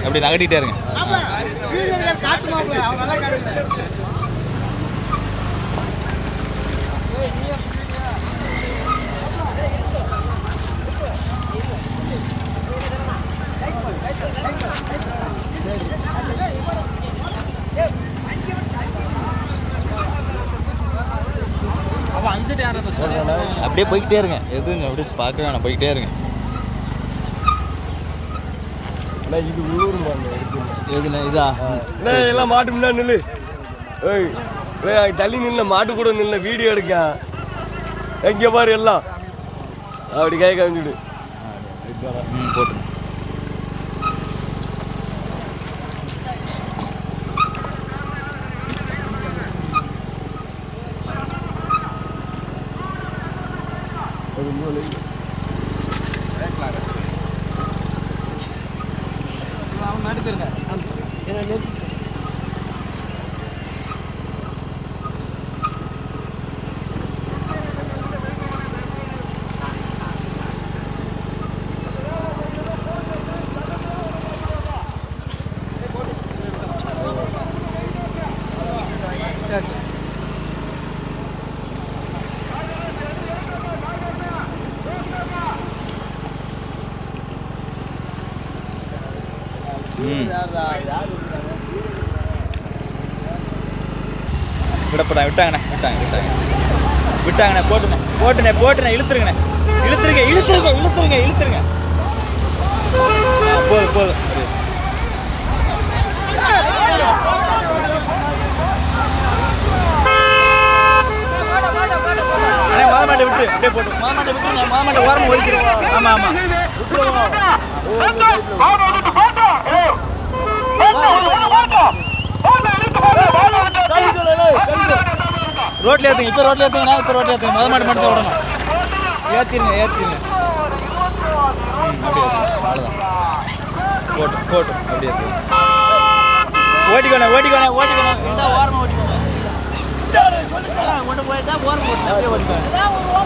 அப்படி நகட்டிட்டே இருங்க அப்படியே போய்கிட்டே இருங்க எதுங்க அப்படியே பார்க்க வேணாம் போய்கிட்டே இருங்க அண்ணா, இது ஊரும் பாருங்க, இருக்குங்க. எதுண்ணே இதா அண்ணா, எல்லாம் மாட்டு முன்னாடி நில்லு ஏய் ஏய், அங்க தள்ளி நில்ல மாட்டு கூட நில்ல வீடியோ எடுக்க எங்க பாரு எல்லாம் அப்படி கை காமிச்சுடு ம் போட்டுருங்க ம் விடப்படா விட்டாங்கண்ணே விட்டாங்க விட்டாங்க விட்டாங்கண்ணே போட்டுண்ணே போட்டுண்ணே போட்டுண்ணே இழுத்துருங்கண்ணே இழுத்துருங்க இழுத்துருங்க இழுத்துருங்க இழுத்துருங்க ஆ, போதும் போதும் அண்ணே மாமாட்டை விட்டு அப்படியே போட்டு மாமாட்டை விட்டு நான் மாமாட்டை ஓரமாக ஒதுக்கிறேன் ஆமாம் ஆமாம் ரோட்ல ஏற்றுங்க இப்போ ரோட்ல ஏற்றுங்கண்ணா இப்போ ரோட்ல ஏற்றுங்க மொதல் மாட்டு மட்டும் விடணும் ஏற்றிருங்க ஏற்றிருங்க ம் அப்படியே ஏற்றுங்க அவ்வளோதான் போட்டு போட்டு அப்படியே ஏற்றுங்க ஓட்டிக்கோண்ணே ஓட்டிக்கோண்ணே ஓட்டிக்கோண்ணே என்ன ஓரமாக ஓட்டிக்கோங்க கொண்டு போயிட்டா ஓரம் போட்டு அப்படியே ஓட்டிக்கோங்க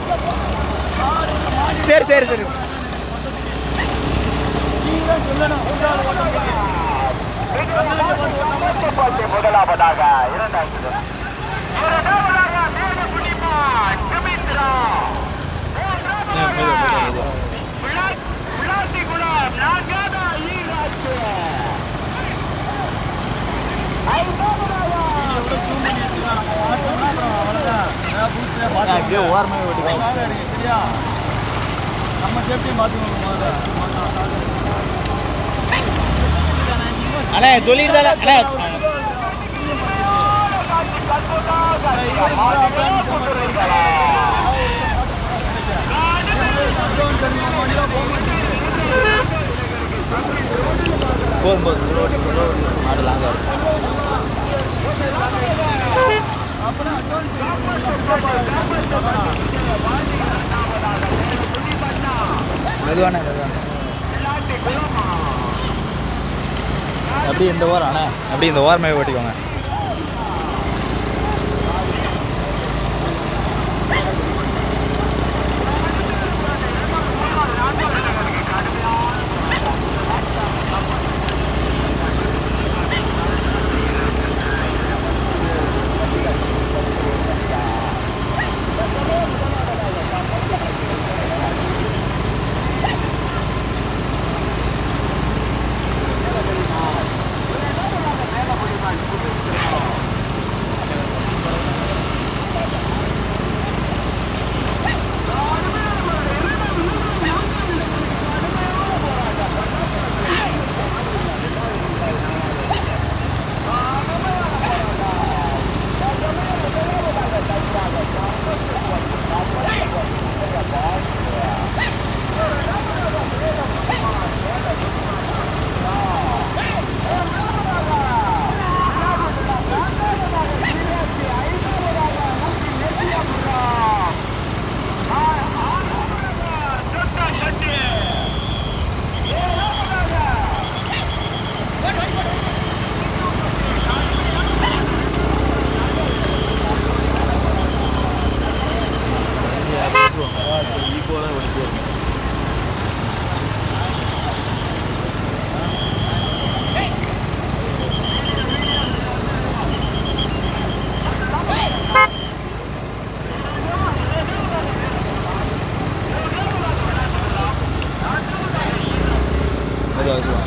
சரி சரி சரி முதலாவதாக இரண்டாவது இரண்டாவதாக மேடு புனிமா சுமித்ரா மெதுவா, மெதுவா, மெதுவா. விளாட்டி குளம் நான்காவது ஈராட்டு அண்ணா, அப்படியே ஓரமாக ஓட்டிக்கோங்க அண்ணே சொல்லிட்டு அண்ணே போதும் போதும் ஒரு ஓட்டி, ஒரு ஓட்டி. மாடு லாங்காக இருக்கும் மெதுவானே மெதுவானே அப்படியே இந்த ஓரம் அண்ணே அப்படியே இந்த ஓரமே ஓட்டிக்கோங்க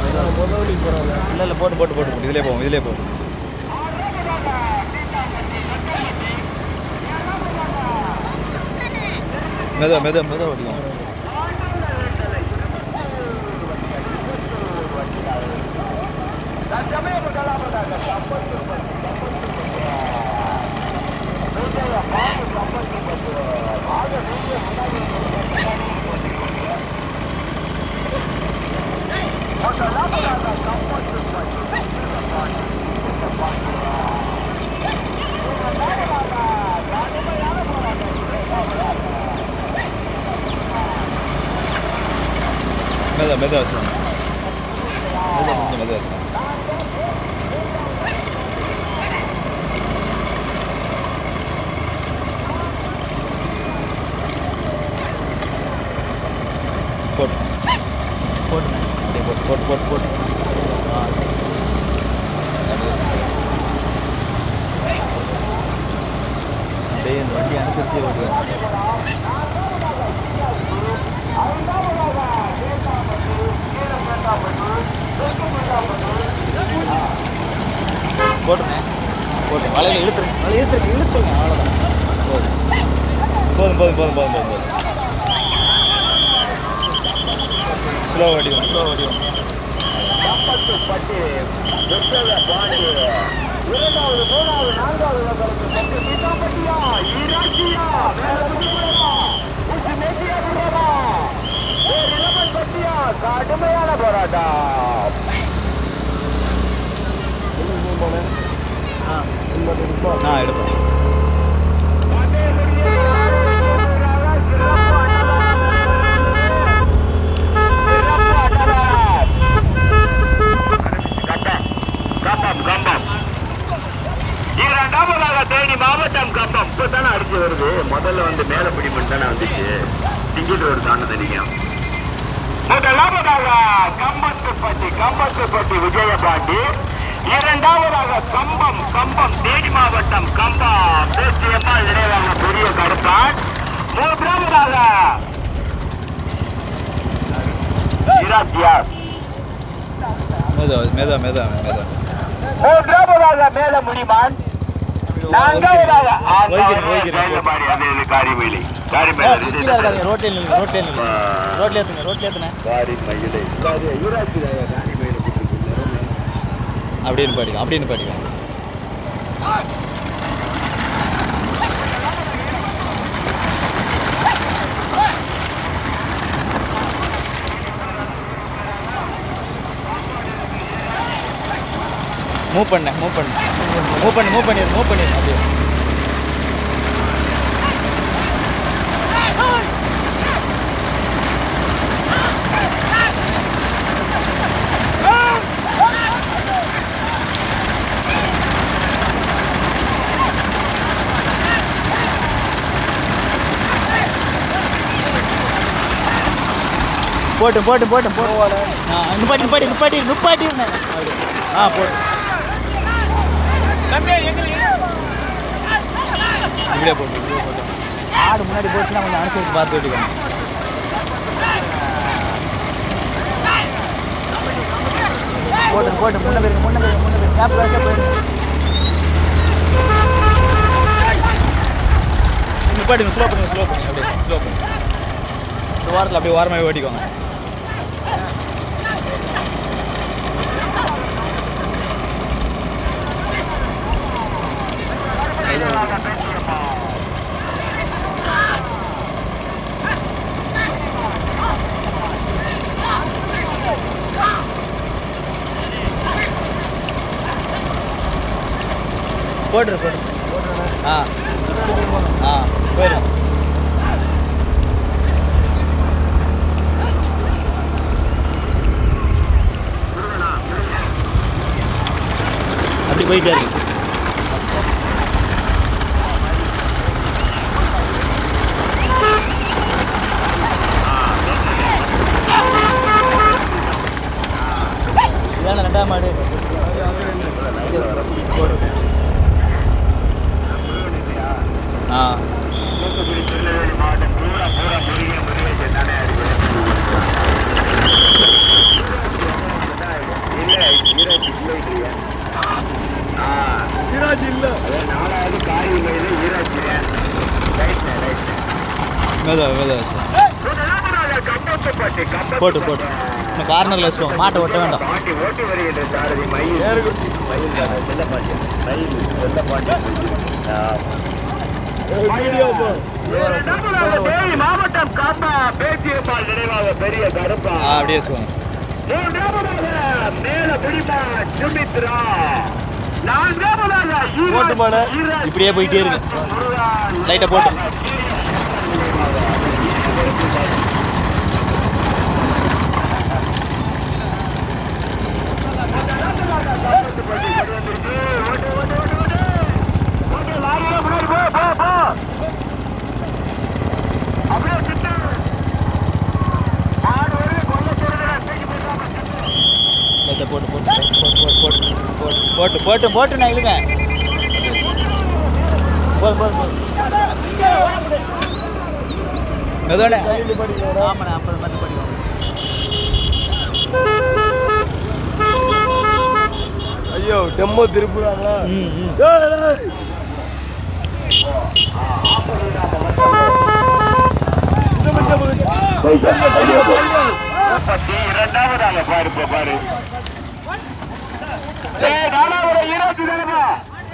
முதலாளி போகிறாங்க இல்லை இல்லை போட்டு போட்டு போட்டு போட்டு இதிலே போவோம் இதிலே போவோம் மெதுவா மெதுவா மெதுவா ஓட்டிக்கலாம் மெதுவா மெதுவா வச்சுக்கோங்க மெதுவா கொஞ்சம் மெதுவா வச்சுக்கோங்க போட்டு போட்டு அப்படியே போட்டு போட்டு போட்டு போட்டு ஆ. அப்படியே வச்சுக்கோ. அப்படியே இந்த வண்டி அனுசரித்து ஓட்டுவேன் போட்டுருங்க போட்டு வலையில் இழுத்துருங்க வலை இழுத்துருங்க இழுத்துருங்க அவ்வளோதான் போதும் போதும் போதும் போதும் போதும் போதும் ஸ்லோ ஓட்டிவோம் ஸ்லோ ஓட்டிவோம் பட்டு வெற்றல பாண்டி இரண்டாவது மூணாவது நான்காவது நகருக்கு பட்டு மீட்டாம்பட்டியா ஈராட்சியா மேல குடிமரமா உச்சி மேட்டியா குடுறமா இளமன் பட்டியா கடுமையான போராட்டம் நான் எடுப்பேன் கம்பம் கம்பம் இரண்டாவதாக தேனி மாவட்டம் கம்பம் இப்போ தானே அடிச்சு வருது முதல்ல வந்து மேலப்பிடி மட்டும் தானே வந்துச்சு சிங்கிள் ரோடு தானே தெரியும் முதலாவதாக கம்பத்துப்பட்டி கம்பத்துப்பட்டி விஜயபாண்டி இரண்டாவதாக கம்பம் கம்பம் தேனி மாவட்டம் கம்பம் தேசியம்மா இடையிலான பெரிய கருப்பான் மூன்றாவதாக இராச்சியார் மெதுவா மெதுவா மெதுவா மெதுவா மூன்றாவதாக மேல முடிமான் நான்காவதாக ஓய்கிறேன், ஓய்கிறேன். வேலுமாரி, அது இது காரிமயிலை கீழே காரிமயிலை இருக்காதீங்க ரோட்ல நில்லுங்க ரோட்ல நில்லுங்க ரோட்ல ஏத்துங்க ரோட்ல ஏத்துங்க காரிமயிலை யூராட்சி காரிமயிலை அப்படின்னு படிக்கலாம் அப்படின்னு படிக்கலாம் மூவ் பண்ண மூவ் பண்ண மூவ் பண்ணு மூவ் பண்ணிடு மூவ் பண்ணிடு அப்படியே போட்டு போட்டு போட்டு போட்டு ஆ நிப்பாட்டி நிப்பாட்டி நிப்பாட்டி நிப்பாட்டி அப்படி ஆ போட்டு இப்படியே போட்டு இப்படியே போட்டு ஆடு முன்னாடி போச்சுன்னா கொஞ்சம் அனுசரித்து பார்த்து ஓட்டிக்கணும் போட்டு போட்டு முன்ன போயிருங்க முன்ன போயிருங்க முன்ன போயிருங்க கேப் வச்சா போயிருங்க நிப்பாட்டுங்க ஸ்லோ பண்ணுங்க ஸ்லோ பண்ணுங்க அப்படியே ஸ்லோ பண்ணுங்க இந்த வாரத்தில் அப்படியே ஓரமாகவே ஓட்டிக்கோங்க போட்டுரு போட்டுரு ஆ ஆ போயிடும் அப்படி போயிட்டே இருக்கு இதான ரெண்டாம் மாடு இது போடு ஆ தூத்துக்குடி திருநெல்வேலி மாவட்டம் பூரா பூரா முருகே முருகேசன் தானே இருக்கு மெதுவா மெதுவா வச்சுக்கோ முதலாவதாக கம்பத்துப்பட்டி கம்பத்து போட்டு போட்டு இன்னும் கார்னரில் வச்சுக்கோ மாட்டை ஒட்ட வேண்டாம் பாட்டி ஓட்டி வருகின்ற சாரதி மயில் மயில் தானே, செல்ல பாட்டி மயில் செல்ல பாட்டி தேனி மாவட்டம் காப்பா பேச்சியப்பால் நினைவாக பெரிய கருப்பா ஆ அப்படியே வச்சுக்கோங்க மூன்றாவதாக மேல பிடிமா சுமித்ரா நான்காவதாக ஈரா- போட்டுமாண்ணே? ஈரா- இப்படியே போயிட்டே இருங்க முருகன். லைட்டை போட்டு லைட்டை போட்டு போட்டு போட்டு போட்டு போட்டு போட்டு போட்டு போட்டு நான் இழுங்க போதும் போதும் போதும் மெதுவானே ஆமாண்ணே ஐம்பது மணி படிக்கும் ஐயோ டெம்மோ திருப்புறாங்களா ம் ம் ஏய், ஏய். இந்த பக்கம், இந்த பக்கம். இரண்டாவதாக பாரு இப்ப பாரு ஏய், நாலாவது இருபத்தி தானேப்பா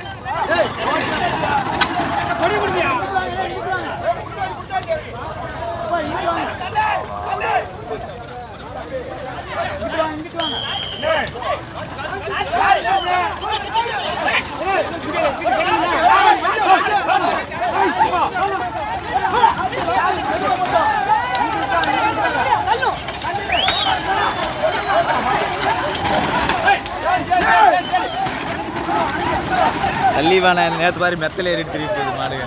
தள்ளி வேணா நேற்று மாதிரி மெத்தல ஏறிட்டு திருப்பி போகுது மாடுங்க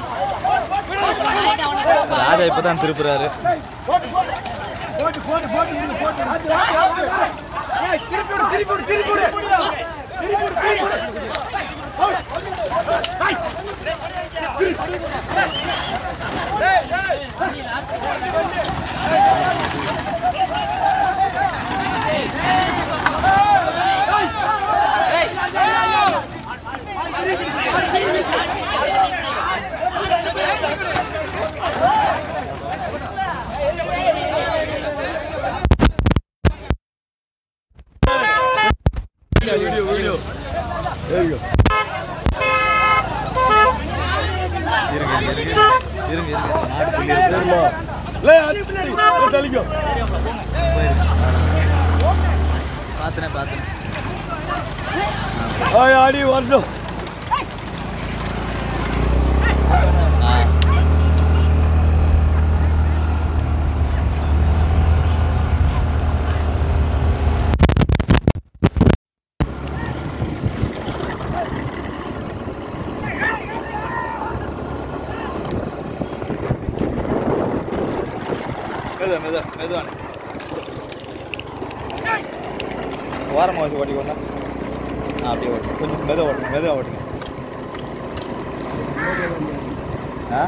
ராஜா இப்போ தான் திருப்புறாரு வீடியோ வீடியோ ஐயோ இருங்க இருங்க இருங்க இருங்க இருங்க மாடு துள்ளி இருக்கு சரிம்மா லே அடி தள்ளிக்கோ பார்த்தனே பார்த்தனே ஆய் ஆடி வரட்டும் ஆ மெதுவா மெதுவா மெதுவான ஓரமாக வச்சு ஓட்டிக்கோங்க ஆ அப்படியே ஓட்டு கொஞ்சம் மெதுவாக ஓட்டுங்க மெதுவாக ஓட்டுங்க ஆ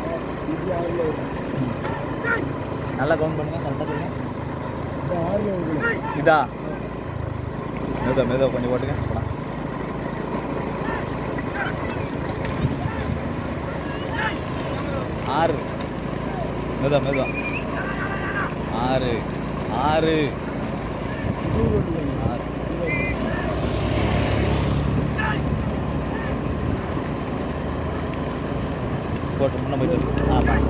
நல்லா கவுண்ட் பண்ணுங்க கரெக்டாக சொல்லுங்க இதா மெதுவா மெதுவா கொஞ்சம் ஓட்டுங்க போலாம் ஆறு மெதுவா மெதுவா ஆறு ஆறு ஆறு போட்டு முன்ன போயிட்டு ஆமாம்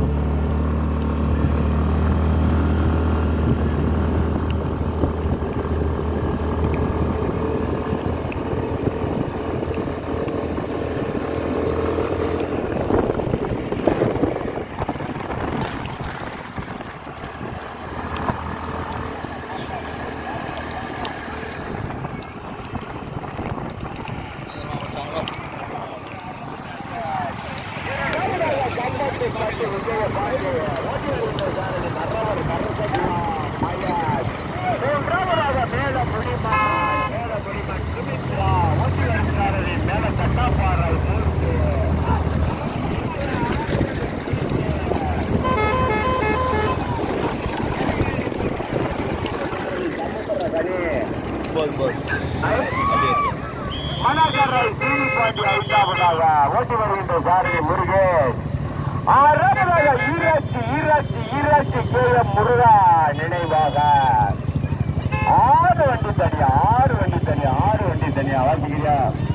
மூன்றாவதாக மேல முடிமா மேல முடிமா சுமித்ரா ஓட்டி வருகிறாரே மேல தட்டாப்பாறை மூர்த்தி போதும் போதும் அப்படியே வச்சுக்கோ. மணக்கரை சீனிப்பாட்டி ஐந்தாவதாக ஓட்டி வருகின்ற சாரதி முருகேஷ் ஆறாவதாக ஈராட்சி ஈராட்சி ஈராட்சி கே எம் முருகா நினைவாக ஆறு வண்டி தனியா ஆறு வண்டி தனியா ஆறு வண்டி தனியா வாசிக்கிறியா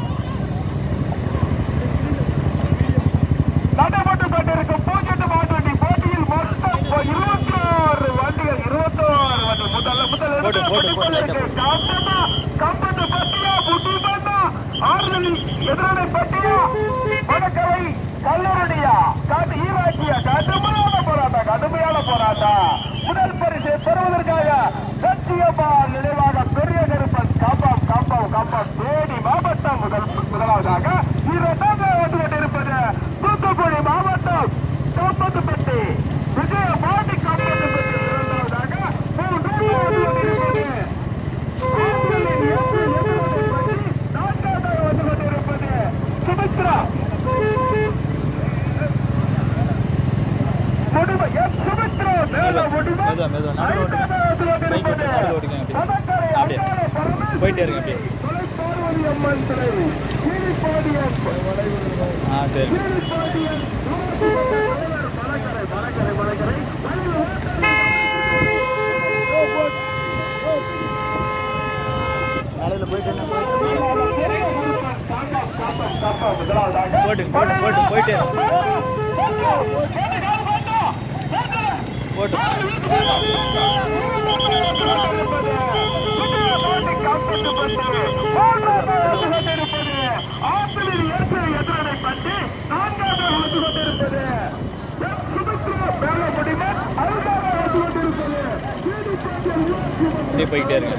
நடைபெற்று கொண்டிருக்கும் பூஜ்ஜியத்து மாட்டு வண்டி போட்டியில் மொத்தம் இருபத்தி ஆறு வண்டிகள் இருபத்தோரு வண்டி முதல்ல முதல்ல போட்டு, போட்டு, போட்டு, லைட்டா போட்டு. காப்பமா கம்பத்து பட்டியா புட்டி பண்ணா ஆறுதல் எதிரணை பட்டியா வடக்கரை கல்லூரடியா காட்டு ஈராக்கியா கடுமையான போராட்டம் கடுமையான போராட்டம் முதல் பரிசை பெறுவதற்காக சத்தியமா நினைவாக பெரிய கருப்பன் காப்பாம் காப்பாம் காப்பாம் தேனி மாவட்டம் முதல் முதலாவதாக இரண்டாவது வந்து கொண்டிருப்பது தூத்துக்குடி மாவட்டம் காப்பத்துப்பட்டி விஜய பாண்டி காப்பத்துப்பட்டி இரண்டாவதாக மூன்றாவது வந்து கொண்டிருப்பது ஆண்களின் எட்டு எதிரணை பற்றி நான்காவதாக வந்து கொண்டிருப்பது சுமித்ரா முடிவு எஸ் சுமித்ரா மேல முடிவு மெதுவா, மெதுவா, நடுவுல ஓட்டுங்க. பைக் ஓட்டுங்க, நடுவுல ஓட்டுங்க அப்படியே. அப்படியே. போயிட்டே இருங்க அப்படியே தொலைப்பார்வதி அம்மன் சிலை கீழிப்பாடியம் ஆ சரி கீழிப்பாடியம் மலக்கரை மலக்கரை மலக்கரை நாளையில போயிட்டு என்ன முதலாவதாக போட்டு போட்டு போட்டு போயிட்டே இருங்க போட்டு அப்படியே போயிட்டே இருங்க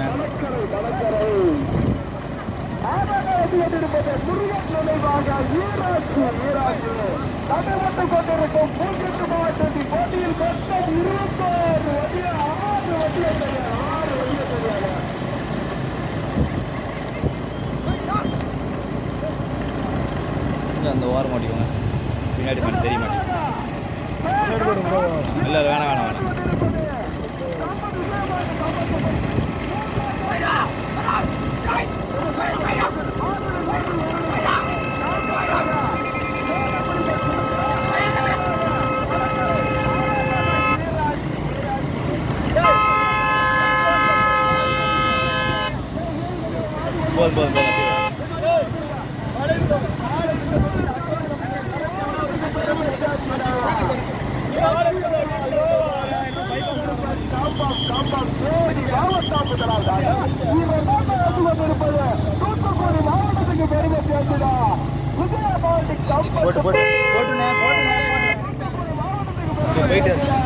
கொண்டிருக்கும் பூஜ்ஜியத்து மாவட்டத்தில் போட்டியில் மொத்தம் இருபத்தாறு வண்டியா ஆறு வண்டியை தயார் ஆறு வண்டியை தயார் கொஞ்சம் அந்த ஓரம் மாட்டிக்கோங்க பின்னாடி மாட்டி தெரிய மாட்டேங்குது இல்லை இல்லை, வேணாம் வேணாம் வேணாம் போதும் போதும் போதும் போட்டு போட்டு போட்டுண்ணே போட்டுண்ணே போட்டு போயிட்டு இருக்கு.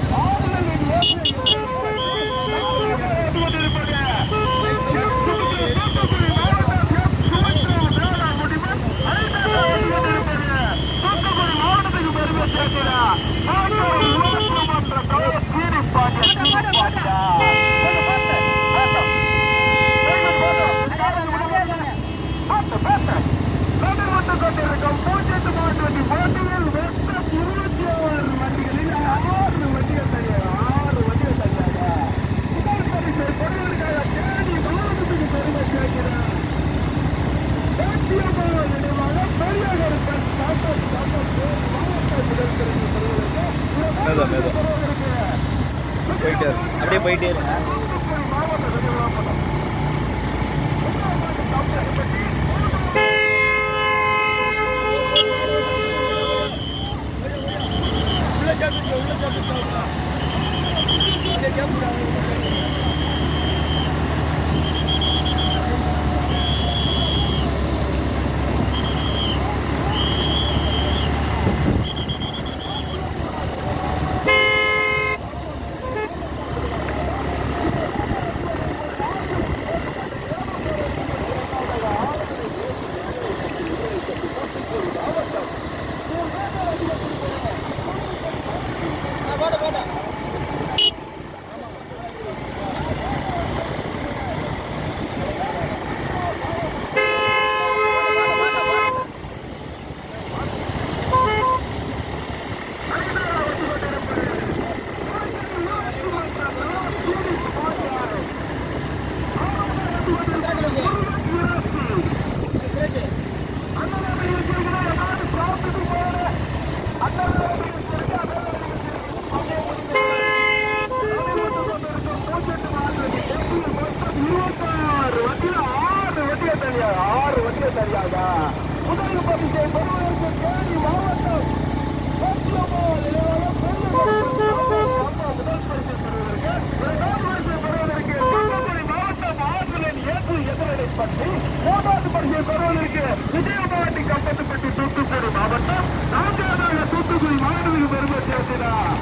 மெதுவா மெதுவா போயிட்டே இருக்கு அப்படியே போயிட்டே இருங்க பெறுவதற்கு தேனி மாவட்டம் பத்திரமால் நிலையம் முதல் பரிசை பெறுவதற்கு இரண்டாவது பரிசை பெறுவதற்கு தூத்துக்குடி மாவட்டம் ஆசிரியர் ஏற்று எதிரடைப்பட்டி மூன்றாவது பரிசை பெறுவதற்கு விஜயபாண்டி கம்பத்துப்பட்டி தூத்துக்குடி மாவட்டம் நான்காவது தூத்துக்குடி மாணவர்கள் பெருமை சேர்க்கிறார்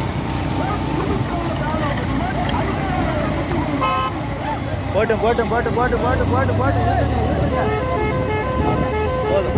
போட்டும் போட்டும் போட்டு போட்டு போட்டு போட்டு போட்டு இழுத்துங்க, இழுத்துங்க. போதும்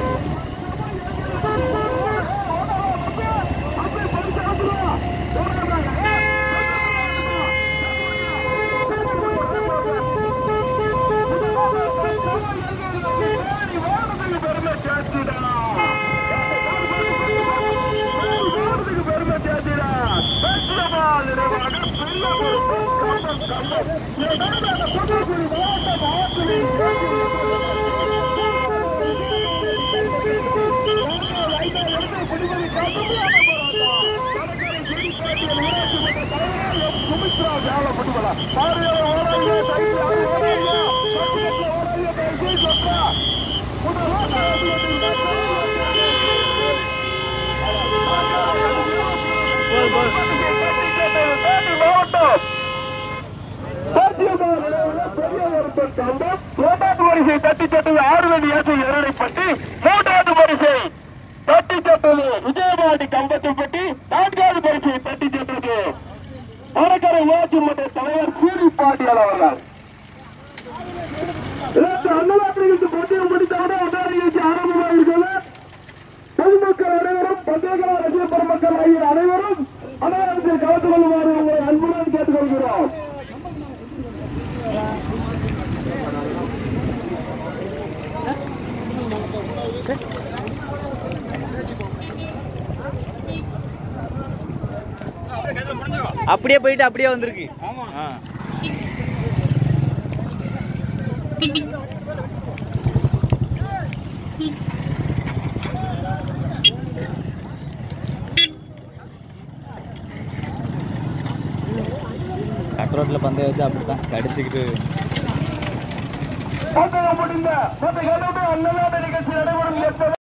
போதும் போதும் மாவட்டம் மூன்றாவது வரிசை தட்டி சட்டது ஆறுவடி ஏற்று இரணைப்பட்டி மூன்றாவது வரிசை தட்டி சட்டது விஜயபாண்டி கம்பத்துப்பட்டி நான்காவது வரிசை தட்டி சட்டது வடகரை ஊராட்சி மன்ற தலைவர் சூரி பாண்டியல் அவர்கள் இரண்டு அன்னதாத்திரிகளுக்கு பந்தயம் முடித்தவுடன் அன்றாட நிகழ்ச்சி ஆரம்பமாக இருக்கிறது பொதுமக்கள் அனைவரும் பந்தயக்கலா ரசிக பெருமக்கள் ஆகிய அனைவரும் அனைவரத்தில் கலந்து கொள்ளுமாறு உங்களை அன்புடன் கேட்டுக்கொள்கிறோம் அப்படியே போயிட்டு அப்படியே வந்திருக்கு ஆ. கட் ரோட்டில் பந்தயம் வச்சு அப்படித்தான் கடிச்சிக்கிட்டு பந்தயம் முடிந்த மற்ற கல்லூரி அன்னதான நிகழ்ச்சி